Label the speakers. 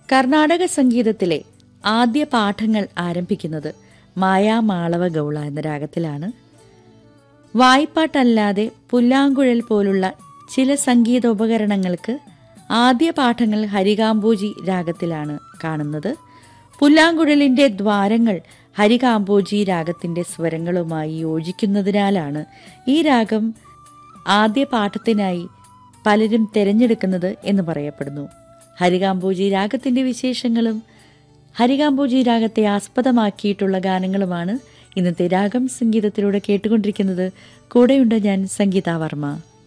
Speaker 1: കർണാടക സംഗീതത്തിലെ ആദ്യ പാഠങ്ങൾ ആരംഭിക്കുന്നത് മായാമാളവ ഗൗള എന്ന രാഗത്തിലാണ് വായ്പാട്ടല്ലാതെ പുല്ലാങ്കുഴൽ പോലുള്ള ചില സംഗീതോപകരണങ്ങൾക്ക് ആദ്യ പാഠങ്ങൾ ഹരികാംബോജി രാഗത്തിലാണ് കാണുന്നത് പുല്ലാങ്കുഴലിന്റെ ദ്വാരങ്ങൾ ഹരികാംബോജി രാഗത്തിന്റെ സ്വരങ്ങളുമായി യോജിക്കുന്നതിനാലാണ് ഈ രാഗം ആദ്യ പാഠത്തിനായി പലരും തിരഞ്ഞെടുക്കുന്നത് എന്ന് പറയപ്പെടുന്നു ഹരികാംബോജി രാഗത്തിന്റെ വിശേഷങ്ങളും ഹരികാംബോജി രാഗത്തെ ആസ്പദമാക്കിയിട്ടുള്ള ഗാനങ്ങളുമാണ് ഇന്നത്തെ രാഗം സംഗീതത്തിലൂടെ കേട്ടുകൊണ്ടിരിക്കുന്നത് കൂടെയുണ്ട് ഞാൻ സംഗീത വർമ്മ